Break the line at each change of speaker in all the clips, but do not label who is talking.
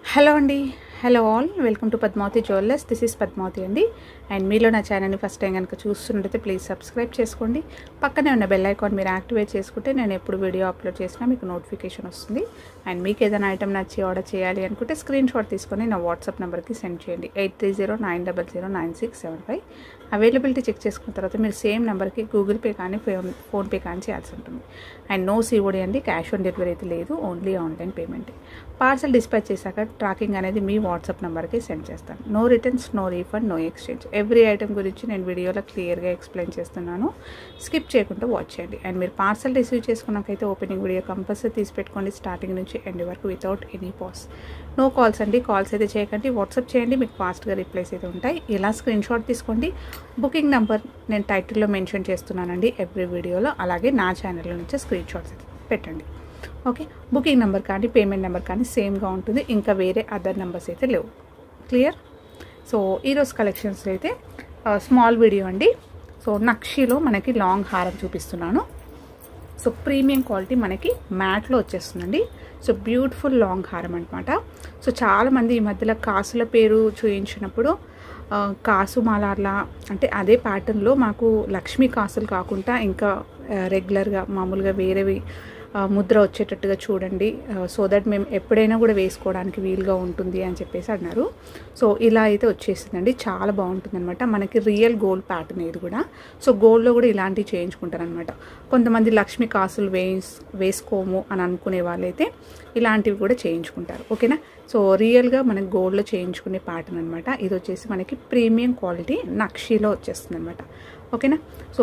hello అండి hello all welcome to Padmavathi jewellers this is Padmavathi అండి and మీలో నా ఛానల్ని ఫస్ట్ టైం కనుక చూస్తున్నట్టయితే ప్లీజ్ సబ్స్క్రైబ్ చేసుకోండి పక్కనే ఉన్న బెల్ ఐకాన్ మీరు యాక్టివేట్ చేసుకుంటే నేను ఎప్పుడు వీడియో అప్లోడ్ చేసినా మీకు నోటిఫికేషన్ వస్తుంది అండ్ మీకు ఏదైనా ఐటమ్ నచ్చి ఆర్డర్ చేయాలి అనుకుంటే స్క్రీన్ షాట్ తీసుకొని నా వాట్సాప్ నెంబర్కి సెండ్ చేయండి eight three zero nine double zero nine six seven five availability check చేసుకున్న తర్వాత మీరు సేమ్ నెంబర్కి గూగుల్ పే కానీ ఫోన్ ఫోన్పే కానీ చేయాల్సి ఉంటుంది అండ్ నో సిఓడి అండి క్యాష్ ఆన్ డెలివరీ అయితే లేదు only online payment parcel dispatch చేశాక ట్రాకింగ్ అనేది మీ వాట్సాప్ నెంబర్కి సెండ్ చేస్తాను no returns no refund no exchange every item గురించి నేను వీడియోలో క్లియర్గా ఎక్స్ప్లెయిన్ చేస్తున్నాను స్కిప్ చేయకుండా వాచ్ చేయండి అండ్ మీరు పార్సల్ రిసీవ్ చేసుకున్నాకైతే ఓపెనింగ్ వీడియో కంపల్సరీ తీసి పెట్టుకోండి స్టార్టింగ్ నుంచి ఎండ్ వరకు without any pause no calls అండి కాల్స్ అయితే చేయకండి వాట్సాప్ చేయండి మీకు ఫాస్ట్గా రిప్లైస్ అయితే ఉంటాయి ఇలా స్క్రీన్ షాట్ తీసుకోండి బుకింగ్ నెంబర్ నేను టైటిల్లో మెన్షన్ చేస్తున్నానండి ఎవ్రీ వీడియోలో అలాగే నా ఛానల్ నుంచి స్క్రీన్ షాట్స్ పెట్టండి ఓకే బుకింగ్ నెంబర్ కానీ పేమెంట్ నెంబర్ కానీ సేమ్గా ఉంటుంది ఇంకా వేరే అదర్ నెంబర్స్ అయితే లేవు క్లియర్ సో ఈరోజు కలెక్షన్స్ అయితే స్మాల్ వీడియో అండి సో నక్షిలో మనకి లాంగ్ హారం చూపిస్తున్నాను సో ప్రీమియం క్వాలిటీ మనకి మ్యాట్లో వచ్చేస్తుందండి సో బ్యూటిఫుల్ లాంగ్ హారం అనమాట సో చాలామంది ఈ మధ్యలో కాసుల పేరు చూయించినప్పుడు కాసు మాలార్లా అంటే అదే ప్యాటర్న్లో మాకు లక్ష్మీ కాసులు కాకుండా ఇంకా రెగ్యులర్గా మామూలుగా వేరేవి ముద్ర వచ్చేటట్టుగా చూడండి సో దట్ మేము ఎప్పుడైనా కూడా వేసుకోవడానికి వీలుగా ఉంటుంది అని చెప్పేసి అన్నారు సో ఇలా అయితే వచ్చేసిందండి చాలా బాగుంటుంది అనమాట మనకి రియల్ గోల్డ్ ప్యాటర్న్ ఇది కూడా సో గోల్డ్లో కూడా ఇలాంటివి చేయించుకుంటారనమాట కొంతమంది లక్ష్మి కాసులు వేస్ వేసుకోము అని అనుకునే వాళ్ళైతే ఇలాంటివి కూడా చేయించుకుంటారు ఓకేనా సో రియల్గా మనకి గోల్డ్లో చేయించుకునే ప్యాటర్న్ అనమాట ఇది వచ్చేసి మనకి ప్రీమియం క్వాలిటీ నక్షీలో వచ్చేస్తుంది అనమాట ఓకేనా సో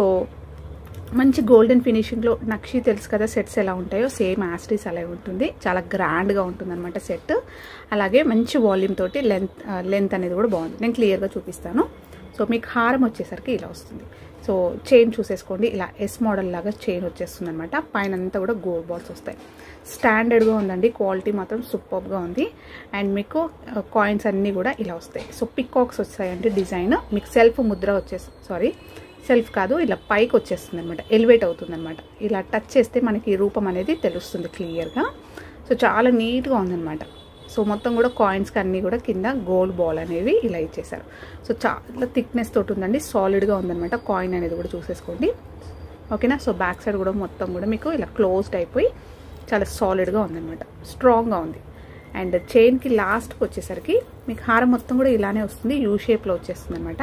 మంచి గోల్డెన్ ఫినిషింగ్లో నక్షి తెలుసు కదా సెట్స్ ఎలా ఉంటాయో సేమ్ యాస్టీస్ అలా ఉంటుంది చాలా గ్రాండ్గా ఉంటుంది అనమాట సెట్ అలాగే మంచి వాల్యూమ్ తోటి లెంత్ లెంత్ అనేది కూడా బాగుంది నేను క్లియర్గా చూపిస్తాను సో మీకు హారం వచ్చేసరికి ఇలా వస్తుంది సో చైన్ చూసేసుకోండి ఇలా ఎస్ మోడల్ లాగా చైన్ వచ్చేస్తుంది అనమాట పైన అంతా కూడా గోల్డ్ బాల్స్ వస్తాయి స్టాండర్డ్గా ఉందండి క్వాలిటీ మాత్రం సూపర్గా ఉంది అండ్ మీకు కాయిన్స్ అన్నీ కూడా ఇలా వస్తాయి సో పికాక్స్ వస్తాయండి డిజైన్ మీకు సెల్ఫ్ ముద్ర వచ్చేసి సారీ సెల్ఫ్ కాదు ఇలా పైకి వచ్చేస్తుంది అనమాట ఎలివేట్ అవుతుంది అనమాట ఇలా టచ్ చేస్తే మనకి రూపం అనేది తెలుస్తుంది క్లియర్గా సో చాలా నీట్గా ఉందన్నమాట సో మొత్తం కూడా కాయిన్స్కి అన్నీ కూడా కింద గోల్డ్ బాల్ అనేవి ఇలా ఇచ్చేసారు సో చాలా థిక్నెస్ తోటి ఉందండి సాలిడ్గా ఉందన్నమాట కాయిన్ అనేది కూడా చూసేసుకోండి ఓకేనా సో బ్యాక్ సైడ్ కూడా మొత్తం కూడా మీకు ఇలా క్లోజ్డ్ అయిపోయి చాలా సాలిడ్గా ఉందన్నమాట స్ట్రాంగ్గా ఉంది అండ్ చైన్కి లాస్ట్కి వచ్చేసరికి మీకు హారం మొత్తం కూడా ఇలానే వస్తుంది యూ షేప్లో వచ్చేస్తుంది అనమాట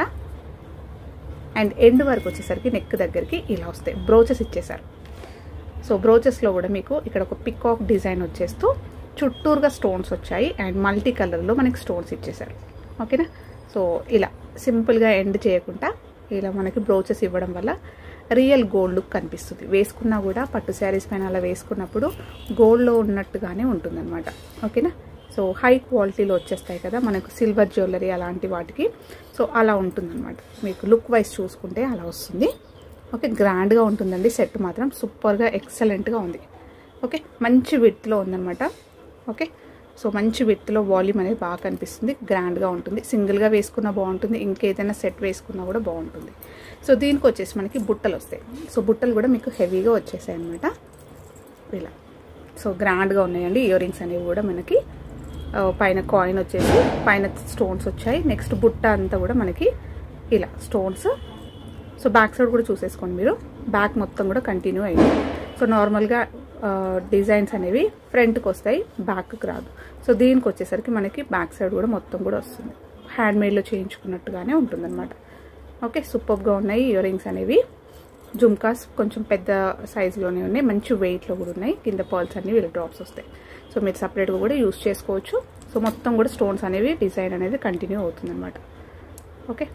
అండ్ ఎండ్ వరకు వచ్చేసరికి నెక్ దగ్గరికి ఇలా వస్తాయి బ్రోచెస్ ఇచ్చేసారు సో బ్రోచెస్లో కూడా మీకు ఇక్కడ ఒక పికాక్ డిజైన్ వచ్చేస్తూ చుట్టూరుగా స్టోన్స్ వచ్చాయి అండ్ మల్టీ కలర్లో మనకి స్టోన్స్ ఇచ్చేసారు ఓకేనా సో ఇలా సింపుల్గా ఎండ్ చేయకుండా ఇలా మనకి బ్రోచెస్ ఇవ్వడం వల్ల రియల్ గోల్డ్ లుక్ కనిపిస్తుంది వేసుకున్నా కూడా పట్టు శారీస్ పైన అలా వేసుకున్నప్పుడు గోల్డ్లో ఉన్నట్టుగానే ఉంటుందన్నమాట ఓకేనా సో హై క్వాలిటీలో వచ్చేస్తాయి కదా మనకు సిల్వర్ జ్యువెలరీ అలాంటి వాటికి సో అలా ఉంటుందన్నమాట మీకు లుక్ వైజ్ చూసుకుంటే అలా వస్తుంది ఓకే గ్రాండ్గా ఉంటుందండి సెట్ మాత్రం సూపర్గా ఎక్సలెంట్గా ఉంది ఓకే మంచి విత్లో ఉందన్నమాట ఓకే సో మంచి విత్లో వాల్యూమ్ అనేది బాగా కనిపిస్తుంది గ్రాండ్గా ఉంటుంది సింగిల్గా వేసుకున్నా బాగుంటుంది ఇంకేదైనా సెట్ వేసుకున్నా కూడా బాగుంటుంది సో దీనికి వచ్చేసి మనకి బుట్టలు వస్తాయి సో బుట్టలు కూడా మీకు హెవీగా వచ్చేసాయి అనమాట ఇలా సో గ్రాండ్గా ఉన్నాయండి ఇయర్ రింగ్స్ అనేవి కూడా మనకి పైన కాయిన్ వచ్చేసి పైన స్టోన్స్ వచ్చాయి నెక్స్ట్ బుట్ట అంతా కూడా మనకి ఇలా స్టోన్స్ సో బ్యాక్ సైడ్ కూడా చూసేసుకోండి మీరు బ్యాక్ మొత్తం కూడా కంటిన్యూ అయింది సో నార్మల్గా డిజైన్స్ అనేవి ఫ్రంట్కి వస్తాయి బ్యాక్కి రాదు సో దీనికి వచ్చేసరికి మనకి బ్యాక్ సైడ్ కూడా మొత్తం కూడా వస్తుంది హ్యాండ్ మేడ్లో చేయించుకున్నట్టుగానే ఉంటుందన్నమాట ఓకే సూపర్గా ఉన్నాయి ఇయర్ రింగ్స్ అనేవి జుమ్కాస్ కొంచెం పెద్ద సైజులోనే ఉన్నాయి మంచి వెయిట్లో కూడా ఉన్నాయి కింద పర్ల్స్ అన్ని వీళ్ళు డ్రాప్స్ వస్తాయి సో మీరు సపరేట్గా కూడా యూస్ చేసుకోవచ్చు సో మొత్తం కూడా స్టోన్స్ అనేవి డిజైన్ అనేది కంటిన్యూ అవుతుందన్నమాట ఓకే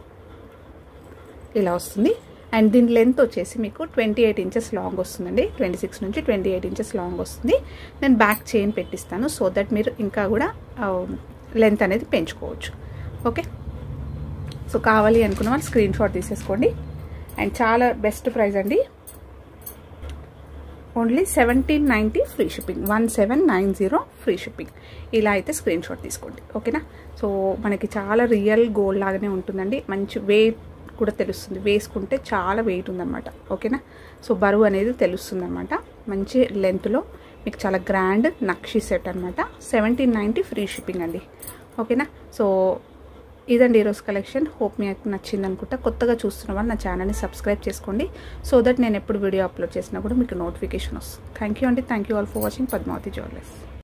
ఇలా వస్తుంది అండ్ దీని లెంత్ వచ్చేసి మీకు ట్వంటీ ఎయిట్ ఇంచెస్ లాంగ్ వస్తుందండి ట్వంటీ సిక్స్ నుంచి ట్వంటీ ఎయిట్ ఇంచెస్ లాంగ్ వస్తుంది నేను బ్యాక్ చైన్ పెట్టిస్తాను సో దట్ మీరు ఇంకా కూడా లెంత్ అనేది పెంచుకోవచ్చు ఓకే సో కావాలి అనుకున్న వాళ్ళు స్క్రీన్ షాట్ తీసేసుకోండి అండ్ చాలా బెస్ట్ ప్రైస్ అండి only seventeen ninety free shipping one seven nine zero free shipping ఇలా అయితే స్క్రీన్ షాట్ తీసుకోండి ఓకేనా సో మనకి చాలా రియల్ గోల్డ్ లాగానే ఉంటుందండి మంచి వెయిట్ కూడా తెలుస్తుంది వేసుకుంటే చాలా వెయిట్ ఉందన్నమాట ఓకేనా సో బరువు అనేది తెలుస్తుంది అనమాట మంచి లెంత్లో మీకు చాలా గ్రాండ్ నక్షి సెట్ అనమాట సెవెంటీన్ నైంటీ ఫ్రీ షిప్పింగ్ అండి ఓకేనా సో ఇదండి ఈరోజు కలెక్షన్ హోప్ మీకు నచ్చింది అనుకుంటా కొత్తగా చూస్తున్న వాళ్ళు నా ఛానల్ని సబ్స్క్రైబ్ చేసుకోండి సో దట్ నేను ఎప్పుడు వీడియో అప్లోడ్ చేసినా కూడా మీకు నోటిఫికేషన్ వస్తుంది థ్యాంక్ యూ అండి thank you all for watching Padmavathi jewellers